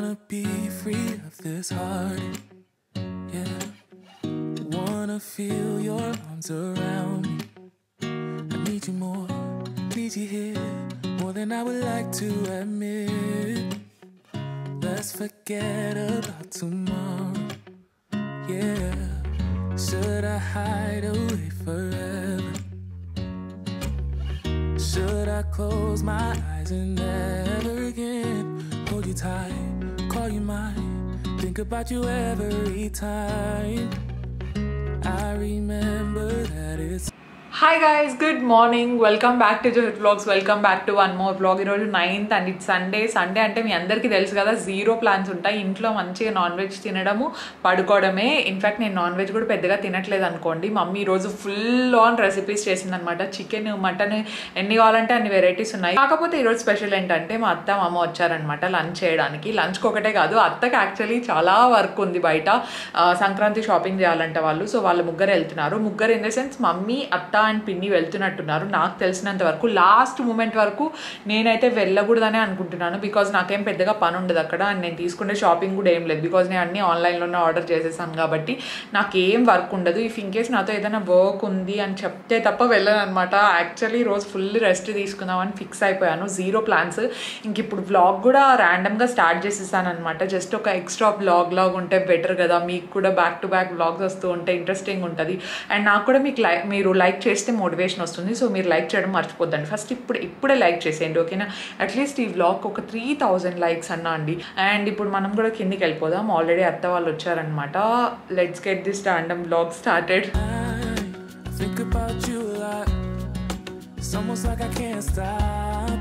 Wanna be free of this heart. Yeah. Wanna feel your arms around me. I need you more, need you here, more than I would like to admit. Let's forget about tomorrow. Yeah. Should I hide away forever? Should I close my eyes and never again hold you tight, call you mine, think about you every time? I remember that it's hi guys good morning welcome back to జోహెట్ blogs welcome back to one more blog ఈరోజు ninth and it's Sunday Sunday అంటే మీ అందరికీ తెలుసు కదా zero plans ఉంటాయి ఇంట్లో మంచిగా నాన్ వెజ్ తినడము పడుకోవడమే ఇన్ఫాక్ట్ నేను నాన్ వెజ్ కూడా పెద్దగా తినట్లేదు అనుకోండి మమ్మీ ఈరోజు ఫుల్ ఆన్ రెసిపీస్ చేసిందనమాట చికెన్ మటన్ ఎన్ని కావాలంటే అన్ని వెరైటీస్ ఉన్నాయి కాకపోతే ఈరోజు స్పెషల్ ఏంటంటే మా అత్త మామ వచ్చారనమాట లంచ్ చేయడానికి లంచ్కి ఒకటే కాదు అత్తకి యాక్చువల్లీ చాలా వర్క్ ఉంది బయట ఆ, సంక్రాంతి షాపింగ్ చేయాలంటే వాళ్ళు సో వాళ్ళు ముగ్గురు వెళ్తున్నారు ముగ్గురు ఇన్ ద సెన్స్ మమ్మీ అత్త అండ్ పిన్ని వెళ్తున్నట్టున్నారు నాకు తెలిసినంత వరకు లాస్ట్ మూమెంట్ వరకు నేనైతే వెళ్ళకూడదనే అనుకుంటున్నాను బికాజ్ నాకేం పెద్దగా పని ఉండదు అక్కడ అండ్ నేను తీసుకునే షాపింగ్ కూడా ఏం లేదు బికాజ్ నేను అన్ని ఆన్లైన్లోనే ఆర్డర్ చేసేసాను కాబట్టి నాకు ఏం వర్క్ ఉండదు ఇఫ్ ఇన్ కేస్ నాతో ఏదైనా వర్క్ ఉంది అని చెప్తే తప్ప వెళ్ళను అనమాట యాక్చువల్లీ రోజు ఫుల్ రెస్ట్ తీసుకుందామని ఫిక్స్ అయిపోయాను జీరో ప్లాన్స్ ఇంక ఇప్పుడు వ్లాగ్ కూడా ర్యాండమ్గా స్టార్ట్ చేసేసాను అనమాట జస్ట్ ఒక ఎక్స్ట్రా వ్లాగ్ లాగ్ ఉంటే బెటర్ కదా మీకు కూడా బ్యాక్ టు బ్యాక్ వ్లాగ్స్ వస్తూ ఉంటే ఇంట్రెస్టింగ్ ఉంటుంది అండ్ నాకు కూడా మీకు లైక్ మీరు లైక్ చేస్తే మోటివేషన్ వస్తుంది సో మీరు లైక్ చేయడం మర్చిపోద్దండి ఫస్ట్ ఇప్పుడు ఇప్పుడే లైక్ చేసేయండి ఓకేనా అట్లీస్ట్ ఈ వ్లాగ్ ఒక త్రీ థౌజండ్ లైక్స్ అన్నా అండి అండ్ ఇప్పుడు మనం కూడా కిందికి వెళ్ళిపోదాం ఆల్రెడీ అత్త వాళ్ళు వచ్చారనమాట let's get this random vlog started I think about you a lot. It's almost like I can't stop.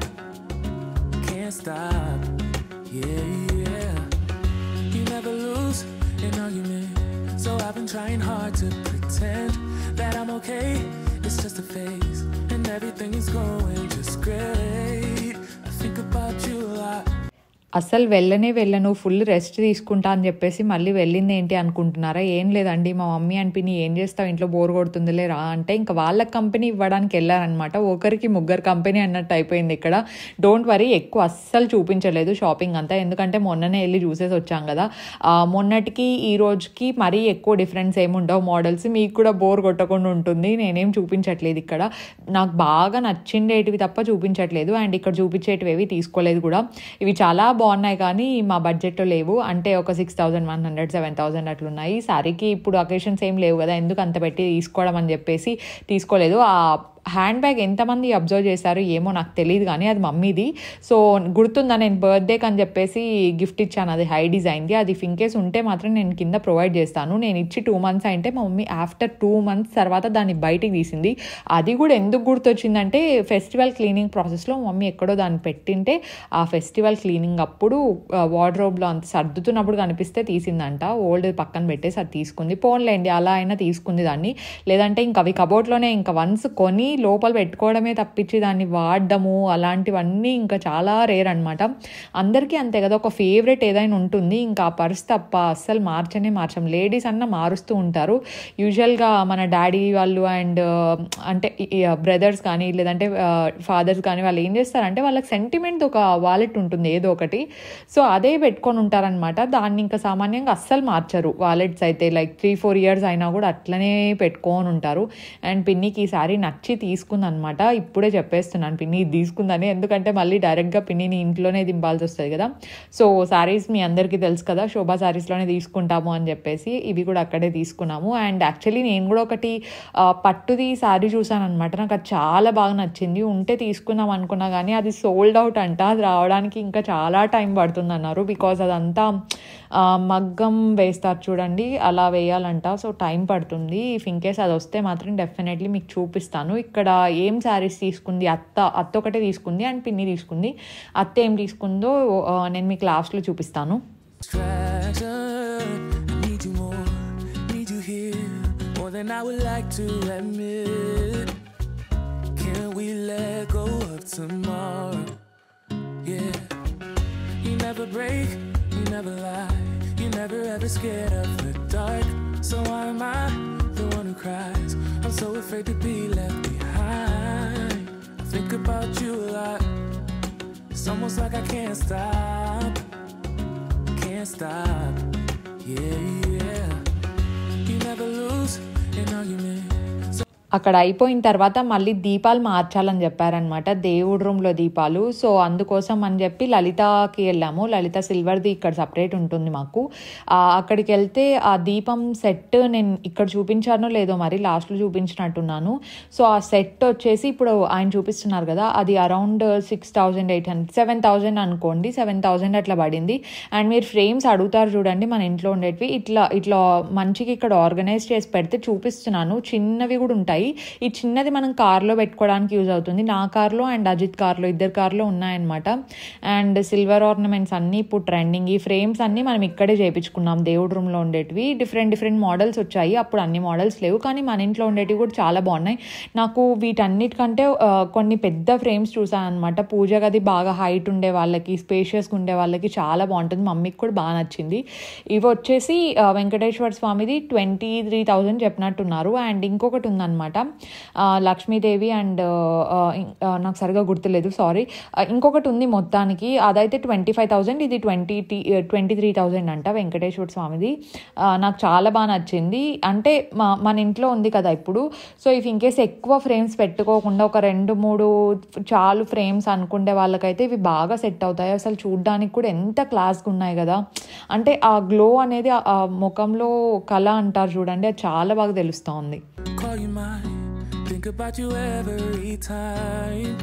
Can't stop. Yeah, yeah. You never lose an argument. So I've been trying hard to pretend that I'm okay. It's just a phase. And everything is going just great. I think about you a lot. అసలు వెళ్ళనే వెళ్ళను full rest తీసుకుంటా అని చెప్పేసి మళ్ళీ వెళ్ళింది ఏంటి అనుకుంటున్నారా ఏం లేదండి మా మమ్మీ అని పిన్ని ఏం చేస్తావు ఇంట్లో బోర్ కొడుతుందిలే రా అంటే ఇంకా వాళ్ళ కంపెనీ ఇవ్వడానికి వెళ్ళారనమాట ఒకరికి ముగ్గురు కంపెనీ అన్నట్టు అయిపోయింది ఇక్కడ డోంట్ వరీ ఎక్కువ అస్సలు చూపించలేదు షాపింగ్ అంతా ఎందుకంటే మొన్ననే వెళ్ళి చూసేసి వచ్చాం కదా ఆ, మొన్నటికి ఈ రోజుకి మరీ ఎక్కువ డిఫరెన్స్ ఏమి ఉండవు మోడల్స్ మీకు కూడా బోర్ కొట్టకుండా ఉంటుంది నేనేం చూపించట్లేదు ఇక్కడ నాకు బాగా నచ్చిండేటివి తప్ప చూపించట్లేదు అండ్ ఇక్కడ చూపించేటివి ఏవి తీసుకోలేదు కూడా ఇవి చాలా బాగున్నాయి కానీ మా బడ్జెట్లో లేవు అంటే ఒక six thousand one hundred seven thousand అట్లున్నాయి సారీకి ఇప్పుడు అకేషన్స్ ఏం లేవు కదా ఎందుకు అంత పెట్టి తీసుకోవడం అని చెప్పేసి తీసుకోలేదు ఆ హ్యాండ్ బ్యాగ్ ఎంతమంది అబ్జర్వ్ చేశారు ఏమో నాకు తెలియదు కానీ అది మమ్మీది సో గుర్తుందా నేను బర్త్డేకి అని చెప్పేసి గిఫ్ట్ ఇచ్చాను అది హై డిజైన్ది అది ఇన్ కేస్ ఉంటే మాత్రం నేను కింద ప్రొవైడ్ చేస్తాను నేను ఇచ్చి టూ మంత్స్ అయితే మా మమ్మీ ఆఫ్టర్ టూ మంత్స్ తర్వాత దాన్ని బయటికి తీసింది అది కూడా ఎందుకు గుర్తొచ్చిందంటే ఫెస్టివల్ క్లీనింగ్ ప్రాసెస్లో మమ్మీ ఎక్కడో దాన్ని పెట్టింటే ఆ ఫెస్టివల్ క్లీనింగ్ అప్పుడు వార్డ్రోబ్లో అంత సర్దుతున్నప్పుడు కనిపిస్తే తీసిందంట ఓల్డ్ పక్కన పెట్టేసి అది తీసుకుంది పోన్లేండి అలా అయినా తీసుకుంది దాన్ని లేదంటే ఇంకా అవి కబోర్డ్లోనే ఇంకా వన్స్ కొని లోపల పెట్టుకోవడమే తప్పించి దాన్ని వాడడము అలాంటివన్నీ ఇంకా చాలా రేర్ అనమాట అందరికీ అంతే కదా ఒక ఫేవరెట్ ఏదైనా ఉంటుంది ఇంకా ఆ పర్స్ తప్ప అస్సలు మార్చనే మార్చం లేడీస్ అన్న మారుస్తూ ఉంటారు యూజువల్గా మన డాడీ వాళ్ళు అండ్ అంటే బ్రదర్స్ కానీ లేదంటే ఫాదర్స్ కానీ వాళ్ళు ఏం చేస్తారంటే వాళ్ళకి సెంటిమెంట్ ఒక వాలెట్ ఉంటుంది ఏదో ఒకటి సో అదే పెట్టుకొని ఉంటారనమాట దాన్ని ఇంకా సామాన్యంగా అస్సలు మార్చరు వాలెట్స్ అయితే లైక్ త్రీ ఫోర్ ఇయర్స్ అయినా కూడా అట్లనే పెట్టుకొని ఉంటారు అండ్ పిన్నికి ఈసారి నచ్చి తీసుకుందనమాట ఇప్పుడే చెప్పేస్తున్నాను పిన్ని ఇది తీసుకుందని ఎందుకంటే మళ్ళీ డైరెక్ట్గా పిన్నిని ఇంట్లోనే దింపాల్సి వస్తుంది కదా సో శారీస్ మీ అందరికీ తెలుసు కదా శోభా శారీస్లోనే తీసుకుంటాము అని చెప్పేసి ఇవి కూడా అక్కడే తీసుకున్నాము అండ్ యాక్చువల్లీ నేను కూడా ఒకటి ఆ, పట్టుది శారీ చూసాను అనమాట నాకు అది చాలా బాగా నచ్చింది ఉంటే తీసుకుందాం అనుకున్నా కానీ అది సోల్డ్ అవుట్ అంట అది రావడానికి ఇంకా చాలా టైం పడుతుంది అన్నారు బికాజ్ అదంతా ఆ, మగ్గం వేస్తారు చూడండి అలా వేయాలంట సో టైం పడుతుంది ఇఫ్ ఇన్ కేస్ అది వస్తే మాత్రం డెఫినెట్లీ మీకు చూపిస్తాను ఇక్కడ ఏం శారీస్ తీసుకుంది అత్త అత్త ఒకటే తీసుకుంది అండ్ పిన్ని తీసుకుంది అత్త ఏం తీసుకుందో ఆ, నేను మీకు లాస్ట్లో చూపిస్తాను distraction. I need you more, need you here, more than I would like to admit. Can we let go of tomorrow? Yeah, you never break, you never lie, you never ever scared of the dark. So why am I the one who cries? I'm so afraid to be left behind. I think about you a lot. It's almost like I can't stop can't stop. Yeah, yeah. You never lose an argument. So అక్కడ అయిపోయిన తర్వాత మళ్ళీ దీపాలు మార్చాలని చెప్పారనమాట దేవుడి రూమ్లో దీపాలు సో అందుకోసం అని చెప్పి లలితకి వెళ్ళాము లలిత సిల్వర్ది ఇక్కడ సపరేట్ ఉంటుంది మాకు ఆ, అక్కడికి వెళ్తే ఆ దీపం సెట్ నేను ఇక్కడ చూపించానో లేదో మరి లాస్ట్లో చూపించినట్టున్నాను సో ఆ సెట్ వచ్చేసి ఇప్పుడు ఆయన చూపిస్తున్నారు కదా అది around six thousand eight hundred seven thousand అనుకోండి సెవెన్ థౌజండ్ అట్లా పడింది అండ్ మీరు ఫ్రేమ్స్ అడుగుతారు చూడండి మన ఇంట్లో ఉండేటివి ఇట్లా ఇట్లా మంచిగా ఇక్కడ ఆర్గనైజ్ చేసి పెడితే చూపిస్తున్నాను చిన్నవి కూడా ఉంటాయి ఈ చిన్నది మనం కార్లో పెట్టుకోవడానికి యూజ్ అవుతుంది నా కార్లో అండ్ అజిత్ కార్లో ఇద్దరు కార్లో ఉన్నాయన్నమాట అండ్ సిల్వర్ ఆర్నమెంట్స్ అన్నీ ఇప్పుడు ట్రెండింగ్ ఈ ఫ్రేమ్స్ అన్నీ మనం ఇక్కడే చేయించుకున్నాం దేవుడి రూమ్లో ఉండేటివి డిఫరెంట్ డిఫరెంట్ మోడల్స్ వచ్చాయి అప్పుడు అన్ని మోడల్స్ లేవు కానీ మన ఇంట్లో ఉండేటివి కూడా చాలా బాగున్నాయి నాకు వీటన్నిటికంటే ఆ, కొన్ని పెద్ద ఫ్రేమ్స్ చూసాను అనమాట పూజ గది బాగా హైట్ ఉండే వాళ్ళకి స్పేషియస్గా ఉండే వాళ్ళకి చాలా బాగుంటుంది మమ్మీకి కూడా బాగా నచ్చింది ఇవి వచ్చేసి ఆ, వెంకటేశ్వర స్వామిది ట్వంటీ త్రీ థౌజండ్ చెప్పినట్టున్నారు అండ్ ఇంకొకటి ఉందన్నమాట ఆ, లక్ష్మీదేవి అండ్ ఆ, ఇం- ఆ, నాకు సరిగా గుర్తులేదు సారీ ఇంకొకటి ఉంది మొత్తానికి అదైతే ట్వంటీ ఫైవ్ థౌజండ్ ఇది ట్వంటీ ట్వంటీ త్రీ థౌజండ్ అంట వెంకటేశ్వర స్వామిది ఆ, నాకు చాలా బాగా నచ్చింది అంటే మా మన ఇంట్లో ఉంది కదా ఇప్పుడు సో ఇఫ్ ఇన్ కేస్ ఎక్కువ ఫ్రేమ్స్ పెట్టుకోకుండా ఒక రెండు మూడు చాలు ఫ్రేమ్స్ అనుకుంటే వాళ్ళకైతే ఇవి బాగా సెట్ అవుతాయి అసలు చూడ్డానికి కూడా ఎంత క్లాస్గా ఉన్నాయి కదా అంటే ఆ గ్లో అనేది ఆ- ఆ ముఖంలో కళ అంటారు చూడండి అది చాలా బాగా తెలుస్తోంది call you mine. Think about you every time.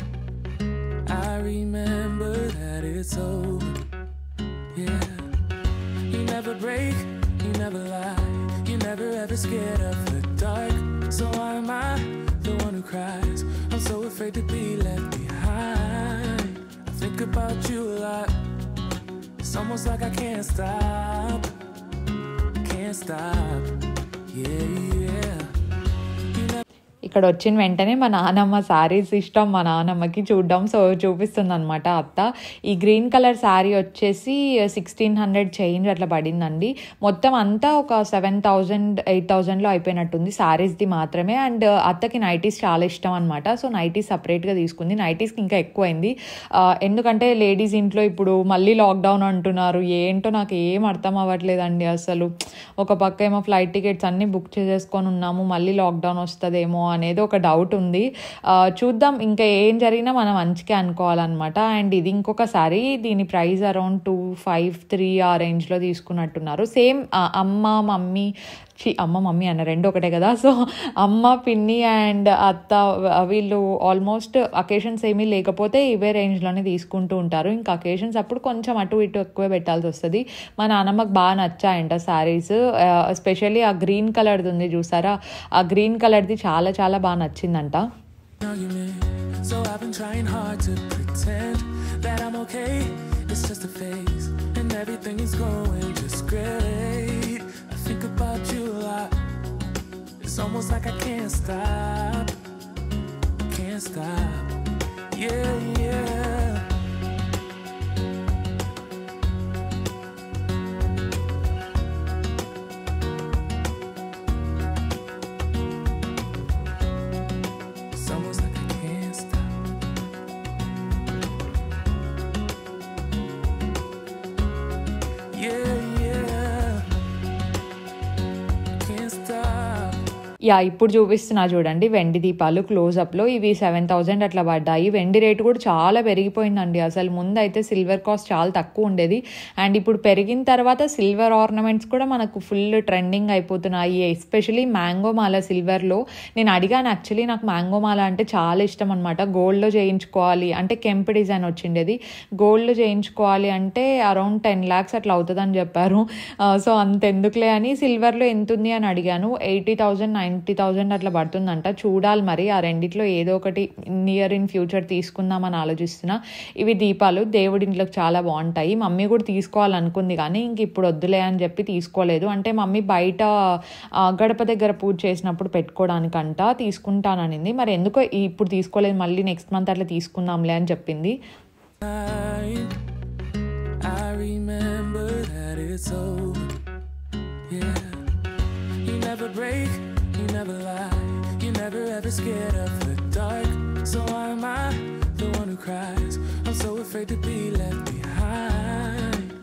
I remember that it's over. Yeah. You never break, you never lie. You never ever scared of the dark. So why am I the one who cries? I'm so afraid to be left behind. I think about you a lot. It's almost like I can't stop. Can't stop. Yeah, yeah. You never ఇక్కడ వచ్చిన వెంటనే మా నానమ్మ శారీస్ ఇష్టం మా నానమ్మకి చూడడం so చూపిస్తుంది అనమాట అత్త ఈ గ్రీన్ కలర్ శారీ వచ్చేసి సిక్స్టీన్ హండ్రెడ్ చేంజ్ అట్లా పడిందండి మొత్తం అంతా ఒక సెవెన్ థౌజండ్ ఎయిట్ థౌజండ్లో అయిపోయినట్టుంది శారీస్ది మాత్రమే అండ్ అత్తకి నైటీస్ చాలా ఇష్టం అనమాట సో నైటీస్ సపరేట్గా తీసుకుంది నైటీస్కి ఇంకా ఎక్కువైంది ఆ, ఎందుకంటే లేడీస్ ఇంట్లో ఇప్పుడు మళ్ళీ లాక్డౌన్ అంటున్నారు ఏంటో నాకు ఏం అర్థం అవ్వట్లేదండి అసలు ఒక పక్క ఏమో ఫ్లైట్ టికెట్స్ అన్నీ బుక్ చేసేసుకొని ఉన్నాము మళ్ళీ లాక్డౌన్ వస్తుందేమో అనేది ఒక డౌట్ ఉంది ఆ, చూద్దాం ఇంకా ఏం జరిగినా మనం మంచిగా అనుకోవాలన్నమాట అండ్ ఇది ఇంకొకసారి దీని price around two five three ఆ రేంజ్లో తీసుకున్నట్టున్నారు సేమ్ అమ్మ మమ్మీ చి అమ్మ మమ్మీ అన్న రెండు ఒకటే కదా సో అమ్మ పిన్ని అండ్ అత్త వీళ్ళు ఆల్మోస్ట్ అకేషన్స్ ఏమీ లేకపోతే ఇవే రేంజ్లోనే తీసుకుంటూ ఉంటారు ఇంకా అకేషన్స్ అప్పుడు కొంచెం అటు ఇటు ఎక్కువ పెట్టాల్సి వస్తుంది మా నాన్నమ్మకి బాగా నచ్చాయంట శారీస్ ఎస్పెషల్లీ ఆ గ్రీన్ కలర్ది ఉంది చూసారా ఆ గ్రీన్ కలర్ది చాలా చాలా బాగా నచ్చిందంట argument. So I've been trying hard to pretend that I'm okay. It's just a phase, and everything is going just great. I think about you a lot. It's almost like I can't stop. Can't stop. Yeah, yeah. It's almost like I can't stop. Yeah, yeah. Can't stop. Yeah ఇప్పుడు చూపిస్తున్నా చూడండి వెండి దీపాలు క్లోజప్లో ఇవి seven thousand అట్లా పడ్డాయి వెండి rate కూడా చాలా పెరిగిపోయిందండి అసలు ముందు అయితే సిల్వర్ కాస్ట్ చాలా తక్కువ ఉండేది అండ్ ఇప్పుడు పెరిగిన తర్వాత సిల్వర్ ఆర్నమెంట్స్ కూడా మనకు ఫుల్ ట్రెండింగ్ అయిపోతున్నాయి ఎస్పెషలీ మ్యాంగో మాల సిల్వర్లో నేను అడిగాను యాక్చువల్లీ నాకు మ్యాంగో మాల అంటే చాలా ఇష్టం అనమాట గోల్డ్లో చేయించుకోవాలి అంటే కెంప్ డిజైన్ వచ్చిండేది గోల్డ్లో చేయించుకోవాలి అంటే అరౌండ్ టెన్ ల్యాక్స్ అట్లా అవుతుందని చెప్పారు సో అంత ఎందుకులే అని సిల్వర్లో ఎంత ఉంది అని అడిగాను ఎయిటీ థౌజండ్ నైంటీ థౌజండ్ అట్లా పడుతుందంట చూడాలి మరి ఆ రెండిట్లో ఏదో ఒకటి నియర్ ఇన్ ఫ్యూచర్ తీసుకుందామని ఆలోచిస్తున్నా ఇవి దీపాలు దేవుడి ఇంట్లోకి చాలా బాగుంటాయి మమ్మీ కూడా తీసుకోవాలనుకుంది కానీ ఇంక ఇప్పుడు వద్దులే అని చెప్పి తీసుకోలేదు అంటే మమ్మీ బయట ఆ, గడప దగ్గర పూజ చేసినప్పుడు పెట్టుకోవడానికంట తీసుకుంటాననింది మరి ఎందుకో ఇప్పుడు తీసుకోలేదు మళ్ళీ నెక్స్ట్ మంత్ అట్లా తీసుకుందాంలే అని చెప్పింది time. I remember that it's over. Yeah. You never break, you never lie. You never ever scared of the dark. So why am I the one who cries? I'm so afraid to be left behind. I think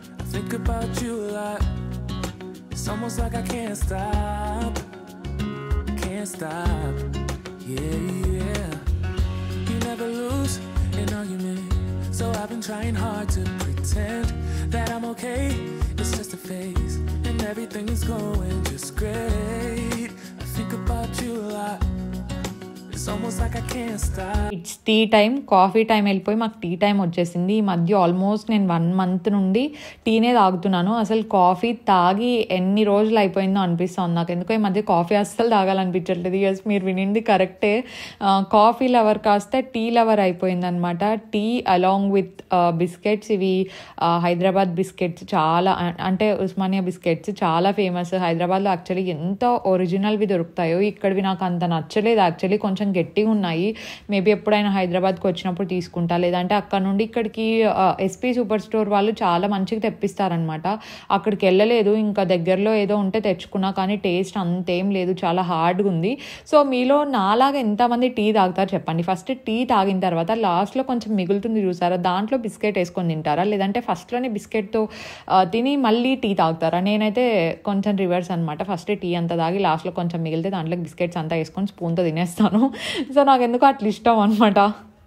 think about you a lot. It's almost like I can't stop. Can't stop. Yeah, yeah. You never lose an argument. So I've been trying hard to pretend that I'm okay. It's just a phase, and everything is going just great. I think about you a lot. It's almost like I can't stop. It's tea time coffee time వెళ్ళిపోయి మాకు tea time వచ్చేసింది ఈ మధ్య almost నేను one month నుండి టీనే తాగుతున్నాను అసలు coffee తాగి ఎన్ని రోజులు అయిపోయిందో అనిపిస్తుంది నాకు ఎందుకో ఈ మధ్య కాఫీ అస్సలు తాగాలనిపించట్లేదు ఎస్ మీరు వినింది కరెక్టే కాఫీ లవర్ కాస్త టీ లవర్ అయిపోయిందనమాట టీ అలాంగ్ విత్ బిస్కెట్స్ ఇవి ఆ, హైదరాబాద్ బిస్కెట్స్ చాలా అ- అంటే ఉస్మానియా బిస్కెట్స్ చాలా ఫేమస్ హైదరాబాద్లో యాక్చువల్లీ ఎంత ఒరిజినల్వి దొరుకుతాయో ఇక్కడివి నాకు అంత నచ్చలేదు యాక్చువల్లీ కొంచెం గట్టిగా ఉన్నాయి మేబీ ఎప్పుడైనా హైదరాబాద్కి వచ్చినప్పుడు తీసుకుంటా లేదంటే అక్కడ నుండి ఇక్కడికి ఎస్పీ సూపర్ స్టోర్ వాళ్ళు చాలా మంచిగా తెప్పిస్తారనమాట అక్కడికి వెళ్ళలేదు ఇంకా దగ్గరలో ఏదో ఉంటే తెచ్చుకున్నా కానీ టేస్ట్ అంతేం లేదు చాలా హార్డ్గా ఉంది సో మీలో నాలాగా ఎంతమంది టీ తాగుతారు చెప్పండి ఫస్ట్ టీ తాగిన తర్వాత లాస్ట్లో కొంచెం మిగులుతుంది చూసారా దాంట్లో బిస్కెట్ వేసుకొని తింటారా లేదంటే ఫస్ట్లోనే బిస్కెట్తో తిని మళ్ళీ టీ తాగుతారా నేనైతే కొంచెం రివర్స్ అనమాట ఫస్ట్ టీ అంతా తాగి లాస్ట్లో కొంచెం మిగిలితే దాంట్లో బిస్కెట్స్ అంతా వేసుకొని స్పూన్తో తినేస్తాను సో నాకు ఎందుకు అట్లా ఇష్టం అనమాట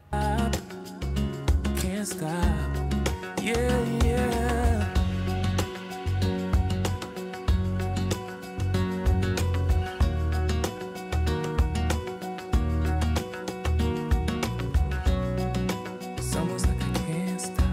Can't stop. Yeah, yeah. It's almost like I can't stop.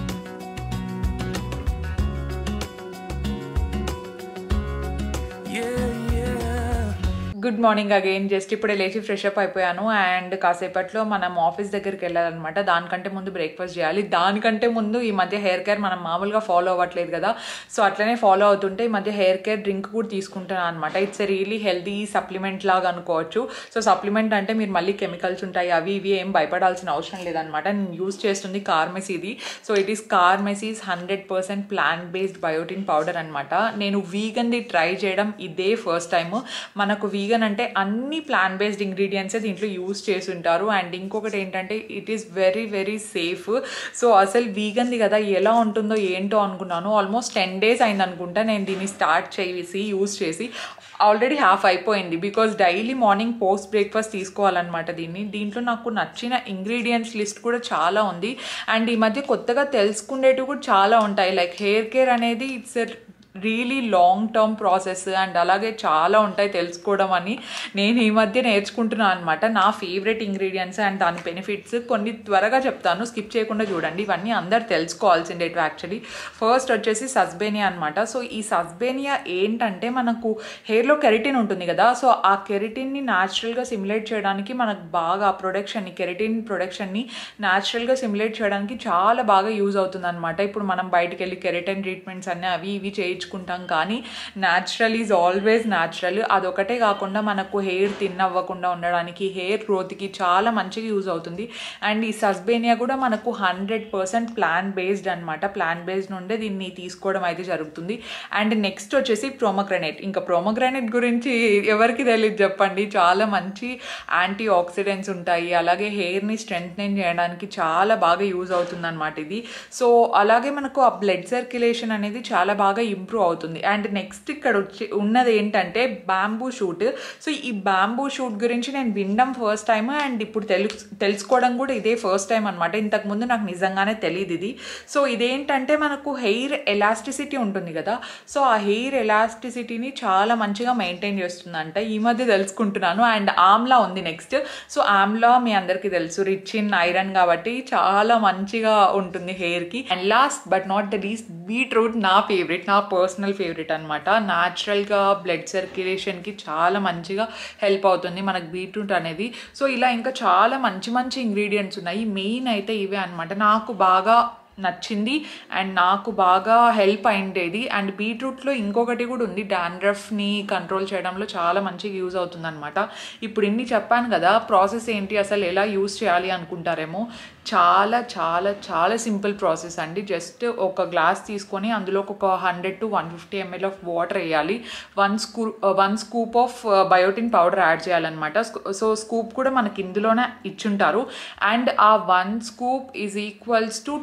Yeah, yeah. Good morning again just ఇప్పుడే లేచి ఫ్రెష్ అప్ అయిపోయాను అండ్ కాసేపట్లో మనం ఆఫీస్ దగ్గరికి వెళ్ళాలన్నమాట దానికంటే ముందు బ్రేక్ఫాస్ట్ చేయాలి దానికంటే ముందు ఈ మధ్య హెయిర్ కేర్ మనం మామూలుగా ఫాలో అవ్వట్లేదు కదా సో అట్లనే ఫాలో అవుతుంటే ఈ మధ్య హెయిర్ కేర్ డ్రింక్ కూడా తీసుకుంటున్నాను అనమాట ఇట్స్ రియలీ హెల్దీ సప్లిమెంట్ లాగా అనుకోవచ్చు సో సప్లిమెంట్ అంటే మీరు మళ్ళీ కెమికల్స్ ఉంటాయి అవి ఇవి ఏం భయపడాల్సిన అవసరం లేదనమాట నేను యూస్ చేస్తుంది కార్మెసీది so it is Carmesi's hundred percent plant based biotin powder అనమాట నేను వీగన్ది ట్రై చేయడం ఇదే ఫస్ట్ టైం మనకు వీగన్ అంటే అన్ని ప్లాంట్ బేస్డ్ ఇంగ్రీడియంట్స్ దీంట్లో యూస్ చేసి ఉంటారు అండ్ ఇంకొకటి ఏంటంటే it is very very safe so అసలు వీగన్ది కదా ఎలా ఉంటుందో ఏంటో అనుకున్నాను ఆల్మోస్ట్ టెన్ డేస్ అయింది అనుకుంటా నేను దీన్ని స్టార్ట్ చేసి యూస్ చేసి ఆల్రెడీ హాఫ్ అయిపోయింది because daily morning post breakfast తీసుకోవాలన్నమాట దీన్ని దీంట్లో నాకు నచ్చిన ఇంగ్రీడియంట్స్ లిస్ట్ కూడా చాలా ఉంది అండ్ ఈ మధ్య కొత్తగా తెలుసుకునేటివి కూడా చాలా ఉంటాయి లైక్ హెయిర్ కేర్ అనేది it's really long term process and అలాగే చాలా ఉంటాయి తెలుసుకోవడం అని నేను ఈ మధ్య నేర్చుకుంటున్నాను అనమాట నా ఫేవరెట్ ఇంగ్రీడియంట్స్ అండ్ దాని బెనిఫిట్స్ కొన్ని త్వరగా చెప్తాను స్కిప్ చేయకుండా చూడండి ఇవన్నీ అందరు తెలుసుకోవాల్సిండేటివి యాక్చువల్లీ ఫస్ట్ వచ్చేసి సస్బేనియా అనమాట సో ఈ సస్బేనియా ఏంటంటే మనకు హెయిర్లో కెరటిన్ ఉంటుంది కదా సో ఆ కెరటిన్ని న్యాచురల్గా సిమ్యులేట్ చేయడానికి మనకు బాగా ప్రొడక్షన్ని కెరటిన్ ప్రొడక్షన్ని న్యాచురల్గా సిమ్యులేట్ చేయడానికి చాలా బాగా యూజ్ అవుతుంది అనమాట ఇప్పుడు మనం బయటికి వెళ్ళి కెరటిన్ ట్రీట్మెంట్స్ అన్నీ అవి ఇవి చేయించుకుంటాం కానీ న్యాచురల్ ఈజ్ ఆల్వేస్ న్యాచురల్ అదొకటే కాకుండా మనకు హెయిర్ థిన్ అవ్వకుండా ఉండడానికి హెయిర్ గ్రోత్కి చాలా మంచిగా యూజ్ అవుతుంది అండ్ ఈ సస్బేనియా కూడా మనకు హండ్రెడ్ పర్సెంట్ ప్లాన్ బేస్డ్ అనమాట ప్లాన్ బేస్డ్ నుండే దీన్ని తీసుకోవడం అయితే జరుగుతుంది అండ్ నెక్స్ట్ వచ్చేసి ప్రోమోగ్రనేట్ ఇంకా ప్రోమోగ్రనేట్ గురించి ఎవరికి తెలియదు చెప్పండి చాలా మంచి యాంటీ ఆక్సిడెంట్స్ ఉంటాయి అలాగే హెయిర్ని స్ట్రెంగ్థెన్ చేయడానికి చాలా బాగా యూజ్ అవుతుంది అనమాట ఇది సో అలాగే మనకు ఆ బ్లడ్ సర్క్యులేషన్ అనేది చాలా బాగా ఇంప్రూవ్ అవుతుంది అండ్ నెక్స్ట్ ఇక్కడ వచ్చి ఉన్నది ఏంటంటే బ్యాంబూ షూట్ సో ఈ బ్యాంబూ షూట్ గురించి నేను వినడం ఫస్ట్ టైం అండ్ ఇప్పుడు తెలు తెలుసుకోవడం కూడా ఇదే ఫస్ట్ టైం అనమాట ఇంతకుముందు నాకు నిజంగానే తెలియదు ఇది సో ఇదేంటంటే మనకు హెయిర్ ఎలాస్టిసిటీ ఉంటుంది కదా సో ఆ హెయిర్ ఎలాస్టిసిటీని చాలా మంచిగా మెయింటైన్ చేస్తుందంట ఈ మధ్య తెలుసుకుంటున్నాను అండ్ ఆమ్లా ఉంది నెక్స్ట్ సో ఆమ్లా మీ అందరికీ తెలుసు రిచ్ ఇన్ ఐరన్ కాబట్టి చాలా మంచిగా ఉంటుంది హెయిర్కి and last but not the least beetroot నా ఫేవరెట్ నా పర్సనల్ ఫేవరెట్ అనమాట న్యాచురల్గా బ్లడ్ సర్క్యులేషన్కి చాలా మంచిగా హెల్ప్ అవుతుంది మనకు బీట్రూట్ అనేది సో ఇలా ఇంకా చాలా మంచి మంచి ఇంగ్రీడియంట్స్ ఉన్నాయి మెయిన్ అయితే ఇవే అనమాట నాకు బాగా నచ్చింది అండ్ నాకు బాగా హెల్ప్ అయిండేది అండ్ బీట్రూట్లో ఇంకొకటి కూడా ఉంది డాండ్రఫ్ని కంట్రోల్ చేయడంలో చాలా మంచిగా యూజ్ అవుతుందన్నమాట ఇప్పుడు ఇన్ని చెప్పాను కదా ప్రాసెస్ ఏంటి అసలు ఎలా యూజ్ చేయాలి అనుకుంటారేమో చాలా చాలా చాలా సింపుల్ ప్రాసెస్ అండి జస్ట్ ఒక గ్లాస్ తీసుకొని అందులో ఒక hundred to one fifty ML of water వేయాలి one scoop one scoop of biotin powder add చేయాలన్నమాట సో స్కూప్ కూడా మనకి ఇందులోనే ఇచ్చుంటారు అండ్ ఆ one scoop is equals to ten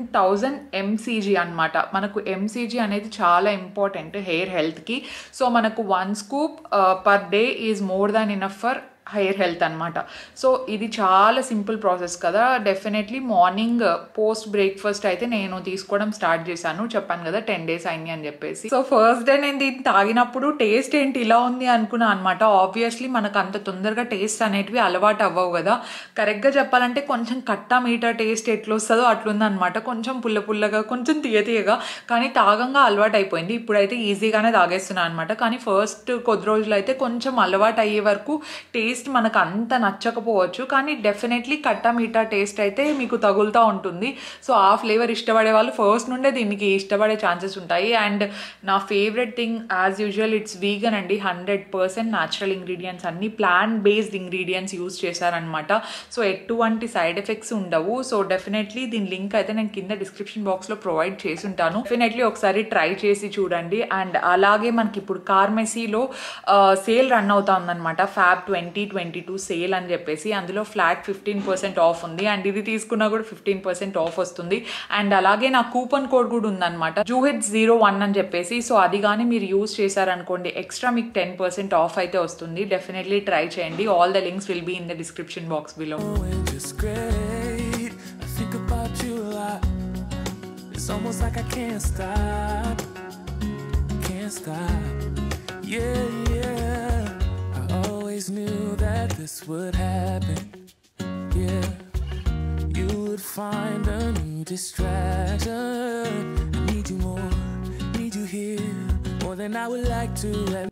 thousand MCG అనమాట మనకు ఎంసీజీ అనేది చాలా ఇంపార్టెంట్ హెయిర్ హెల్త్కి సో మనకు one scoop per day is more than enough for hair health అనమాట సో ఇది చాలా సింపుల్ ప్రాసెస్ కదా డెఫినెట్లీ మార్నింగ్ పోస్ట్ బ్రేక్ఫాస్ట్ అయితే నేను తీసుకోవడం స్టార్ట్ చేశాను చెప్పాను కదా టెన్ డేస్ అయింది అని చెప్పేసి సో ఫస్ట్ డే నేను దీన్ని తాగినప్పుడు టేస్ట్ ఏంటి ఇలా ఉంది అనుకున్నా అనమాట ఆబ్వియస్లీ మనకు అంత తొందరగా టేస్ట్ అనేటివి అలవాటు అవ్వవు కదా కరెక్ట్గా చెప్పాలంటే కొంచెం కట్టా మీటా టేస్ట్ ఎట్లా వస్తుందో అట్లుంది అనమాట కొంచెం పుల్ల పుల్లగా కొంచెం తీయ తీయగా కానీ తాగంగా అలవాటు అయిపోయింది ఇప్పుడైతే ఈజీగానే తాగేస్తున్నాను అనమాట కానీ ఫస్ట్ కొద్ది రోజులు అయితే కొంచెం అలవాటు అయ్యే వరకు టేస్ట్ మనకు అంత నచ్చకపోవచ్చు కానీ డెఫినెట్లీ కట్టా మీఠా టేస్ట్ అయితే మీకు తగులుతూ ఉంటుంది సో ఆ ఫ్లేవర్ ఇష్టపడే వాళ్ళు ఫస్ట్ నుండే దీనికి ఇష్టపడే ఛాన్సెస్ ఉంటాయి అండ్ నా favourite thing as usual it's vegan అండి హండ్రెడ్ పర్సెంట్ న్యాచురల్ ఇంగ్రీడియంట్స్ అన్ని ప్లాంట్ బేస్డ్ ఇంగ్రీడియంట్స్ యూస్ చేశారనమాట సో ఎటువంటి సైడ్ ఎఫెక్ట్స్ ఉండవు సో డెఫినెట్లీ దీని లింక్ అయితే నేను కింద డిస్క్రిప్షన్ బాక్స్లో ప్రొవైడ్ చేసి ఉంటాను డెఫినెట్లీ ఒకసారి ట్రై చేసి చూడండి అండ్ అలాగే మనకి ఇప్పుడు కార్మెసీలో సేల్ రన్ అవుతా ఉందన్నమాట fab twenty twenty two sale అని చెప్పేసి అందులో ఫ్లాట్ ఫిఫ్టీన్ పర్సెంట్ ఆఫ్ ఉంది అండ్ ఇది తీసుకున్నా కూడా ఫిఫ్టీన్ పర్సెంట్ ఆఫ్ వస్తుంది అండ్ అలాగే నా కూపన్ కోడ్ కూడా ఉందన్నమాట జూహెడ్ జీరో వన్ అని చెప్పేసి సో అది కానీ మీరు యూస్ చేశారనుకోండి ఎక్స్ట్రా మీకు టెన్ పర్సెంట్ ఆఫ్ అయితే వస్తుంది డెఫినెట్లీ ట్రై చేయండి all the links will be in the description box below going just great. I think about you a lot. It's almost like I can't stop. Can't stop. Yeah, yeah. I always knew that this would happen. Yeah. You would find a new distraction. I need you more, need you here, more than I would like to admit.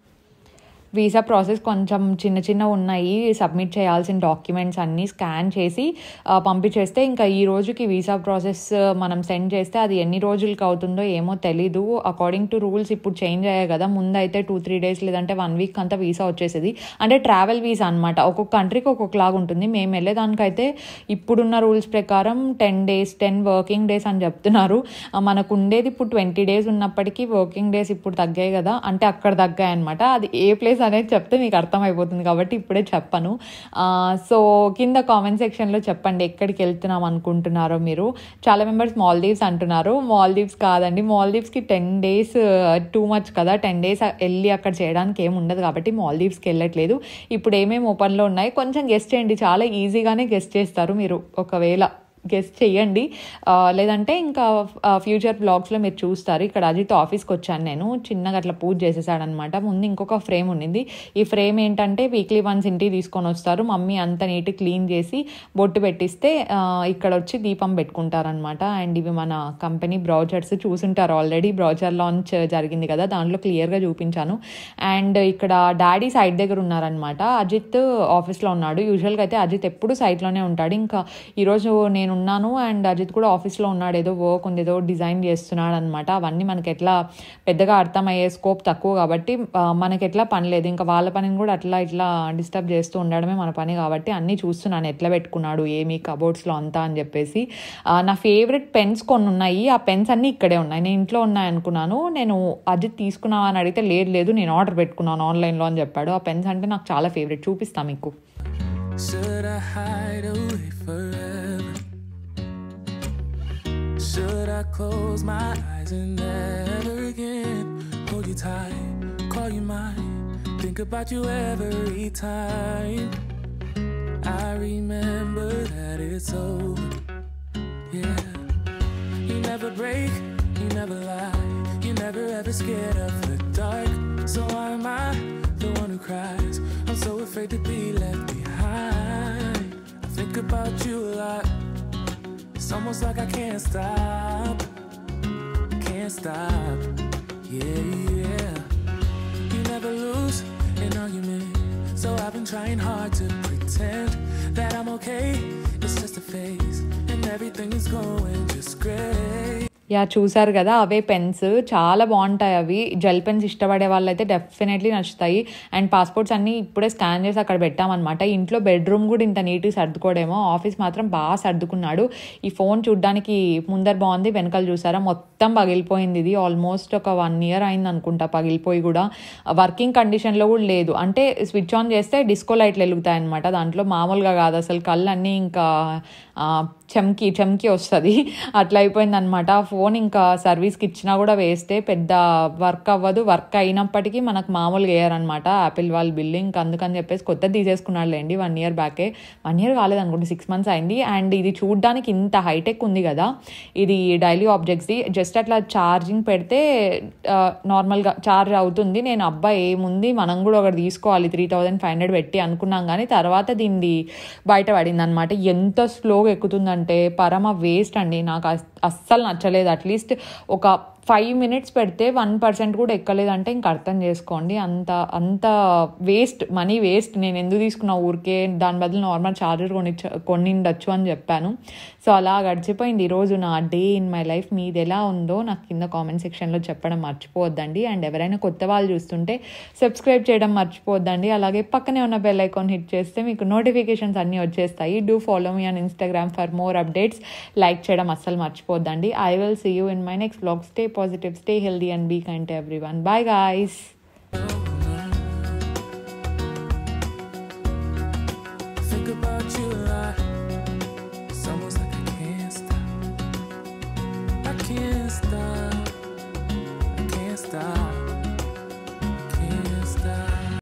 Visa process కొంచెం చిన్న చిన్న ఉన్నాయి submit చేయాల్సిన documents అన్నీ scan చేసి ఆ, పంపించేస్తే ఇంకా ఈ రోజుకి వీసా ప్రాసెస్ మనం సెండ్ చేస్తే అది ఎన్ని రోజులకి అవుతుందో ఏమో తెలీదు అకార్డింగ్ టు రూల్స్ ఇప్పుడు చేంజ్ అయ్యాయి కదా ముందైతే టూ త్రీ డేస్ లేదంటే వన్ వీక్ అంతా వీసా వచ్చేసేది అంటే ట్రావెల్ వీసా అనమాట ఒక్కొక్క కంట్రీకి ఒక్కొక్కలాగా ఉంటుంది మేము వెళ్ళేదానికైతే ఇప్పుడున్న రూల్స్ ప్రకారం ten days ten working days అని చెప్తున్నారు ఆ, మనకు ఉండేది ఇప్పుడు ట్వంటీ డేస్ ఉన్నప్పటికీ వర్కింగ్ డేస్ ఇప్పుడు తగ్గాయి కదా అంటే అక్కడ తగ్గాయి అనమాట అది ఏ ప్లేస్ అనేది చెప్తే మీకు అర్థమైపోతుంది కాబట్టి ఇప్పుడే చెప్పను ఆ, సో కింద కామెంట్ సెక్షన్లో చెప్పండి ఎక్కడికి వెళ్తున్నాం అనుకుంటున్నారో మీరు చాలా మెంబర్స్ మాల్దీవ్స్ అంటున్నారు మాల్దీవ్స్ కాదండి మాల్దీవ్స్కి టెన్ డేస్ టూ మచ్ కదా టెన్ డేస్ వెళ్ళి అక్కడ చేయడానికి ఏమి ఉండదు కాబట్టి మాల్దీవ్స్కి వెళ్ళట్లేదు ఇప్పుడు ఏమేమి ఓపెన్లో ఉన్నాయి కొంచెం గెస్ట్ చేయండి చాలా ఈజీగానే గెస్ట్ చేస్తారు మీరు ఒకవేళ గెస్ట్ చెయ్యండి ఆ, లేదంటే ఇంకా ఫ్యూచర్ బ్లాగ్స్లో మీరు చూస్తారు ఇక్కడ అజిత్ ఆఫీస్కి వచ్చాను నేను చిన్నగా అట్లా పూజ చేసేసాడనమాట ముందు ఇంకొక ఫ్రేమ్ ఉండింది ఈ ఫ్రేమ్ ఏంటంటే వీక్లీ వన్స్ ఇంటికి తీసుకొని వస్తారు మమ్మీ అంత నీట్ క్లీన్ చేసి బొట్టు పెట్టిస్తే ఆ, ఇక్కడ వచ్చి దీపం పెట్టుకుంటారనమాట అండ్ ఇవి మన కంపెనీ బ్రౌచర్స్ చూసుంటారు ఆల్రెడీ బ్రౌచర్ లాంచ్ జరిగింది కదా దాంట్లో క్లియర్గా చూపించాను అండ్ ఇక్కడ డాడీ సైడ్ దగ్గర ఉన్నారనమాట అజిత్ ఆఫీస్లో ఉన్నాడు యూజువల్గా అయితే అజిత్ ఎప్పుడు సైట్లోనే ఉంటాడు ఇంకా ఈరోజు నేను ఉన్నాను అండ్ అజిత్ కూడా ఆఫీస్లో ఉన్నాడు ఏదో వర్క్ ఉంది ఏదో డిజైన్ చేస్తున్నాడు అనమాట అవన్నీ మనకి ఎట్లా పెద్దగా అర్థమయ్యే స్కోప్ తక్కువ కాబట్టి ఆ, మనకి ఎట్లా పని లేదు ఇంకా వాళ్ళ పనిని కూడా అట్లా ఇట్లా డిస్టర్బ్ చేస్తూ ఉండడమే మన పని కాబట్టి అన్నీ చూస్తున్నాను ఎట్లా పెట్టుకున్నాడు ఏమి కబోర్డ్స్లో అంతా అని చెప్పేసి ఆ, నా ఫేవరెట్ పెన్స్ కొన్ని ఉన్నాయి ఆ పెన్స్ అన్నీ ఇక్కడే ఉన్నాయి నేను ఇంట్లో ఉన్నాయి అనుకున్నాను నేను అజిత్ తీసుకున్నావా అని అడిగితే లేదు లేదు నేను ఆర్డర్ పెట్టుకున్నాను ఆన్లైన్లో అని చెప్పాడు ఆ పెన్స్ అంటే నాకు చాలా ఫేవరెట్ చూపిస్తాను మీకు Should I hide away forever? Should I close my eyes and never again hold you tight, call you mine, think about you every time? I remember that it's over, yeah. You never break, you never lie, you never ever scared of the dark. So why am I the one who cries? I'm so afraid to be left behind. I think about you a lot. It's almost like I can't stop. Can't stop. Yeah, yeah. You never lose an argument. So I've been trying hard to pretend that I'm okay. It's just a phase, and everything is going just great. Yeah చూసారు కదా అవే pens చాలా బాగుంటాయి అవి gel pens ఇష్టపడే వాళ్ళైతే definitely నచ్చుతాయి and passports అన్నీ ఇప్పుడే స్కాన్ చేసి అక్కడ పెట్టామన్నమాట ఇంట్లో బెడ్రూమ్ కూడా ఇంత నీట్గా సర్దుకోడేమో ఆఫీస్ మాత్రం బాగా సర్దుకున్నాడు ఈ ఫోన్ చూడ్డానికి ముందర బాగుంది వెనకాల చూసారా మొత్తం పగిలిపోయింది ఇది ఆల్మోస్ట్ ఒక వన్ ఇయర్ అయింది అనుకుంటా పగిలిపోయి కూడా వర్కింగ్ కండిషన్లో కూడా లేదు అంటే స్విచ్ ఆన్ చేస్తే డిస్కో లైట్లు వెలుగుతాయి అనమాట దాంట్లో మామూలుగా కాదు అసలు కళ్ళు అన్నీ ఇంకా ఆ, చమ్కి చమ్కి వస్తుంది అట్లా అయిపోయింది అనమాట ఆ ఫోన్ ఇంకా సర్వీస్కి ఇచ్చినా కూడా వేస్తే పెద్ద వర్క్ అవ్వదు వర్క్ అయినప్పటికీ మనకు మామూలుగా వేయరనమాట యాపిల్ వాళ్ళ బిల్లు ఇంకా అందుకని చెప్పేసి కొత్తది తీసేసుకున్నాడులేండి వన్ ఇయర్ బ్యాకే వన్ ఇయర్ కాలేదు అనుకుంటే సిక్స్ మంత్స్ అయింది అండ్ ఇది చూడడానికి ఇంత హైటెక్ ఉంది కదా ఇది డైలీ ఆబ్జెక్ట్స్ది జస్ట్ అట్లా ఛార్జింగ్ పెడితే నార్మల్గా ఛార్జ్ అవుతుంది నేను అబ్బా ఏముంది మనం కూడా ఒకటి తీసుకోవాలి త్రీ థౌజండ్ ఫైవ్ హండ్రెడ్ పెట్టి అనుకున్నాం కానీ తర్వాత దీన్ని బయట పడింది అనమాట ఎంత స్లోగా ఎక్కుతుందంటే పరమ వేస్ట్ అండి నాకు అస్- అస్సలు నచ్చలేదు అట్లీస్ట్ ఒక ఫైవ్ మినిట్స్ పెడితే వన్ పర్సెంట్ కూడా ఎక్కలేదంటే ఇంక అర్థం చేసుకోండి అంత అంత వేస్ట్ మనీ వేస్ట్ నేను ఎందుకు తీసుకున్నా ఊరికే దాని బదులు నార్మల్ ఛార్జర్ కొని కొనిండొచ్చు అని చెప్పాను సో అలా గడిచిపోయింది ఈరోజు నా డే ఇన్ మై లైఫ్ మీది ఎలా ఉందో నాకు కింద కామెంట్ సెక్షన్లో చెప్పడం మర్చిపోవద్దండి అండ్ ఎవరైనా కొత్త వాళ్ళు చూస్తుంటే సబ్స్క్రైబ్ చేయడం మర్చిపోవద్దండి అలాగే పక్కనే ఉన్న బెల్ ఐకాన్ హిట్ చేస్తే మీకు నోటిఫికేషన్స్ అన్నీ వచ్చేస్తాయి do follow me on Instagram for more updates like చేయడం అస్సలు మర్చిపోవద్దండి I will see you in my next blog stay positive stay healthy and be kind to everyone bye guys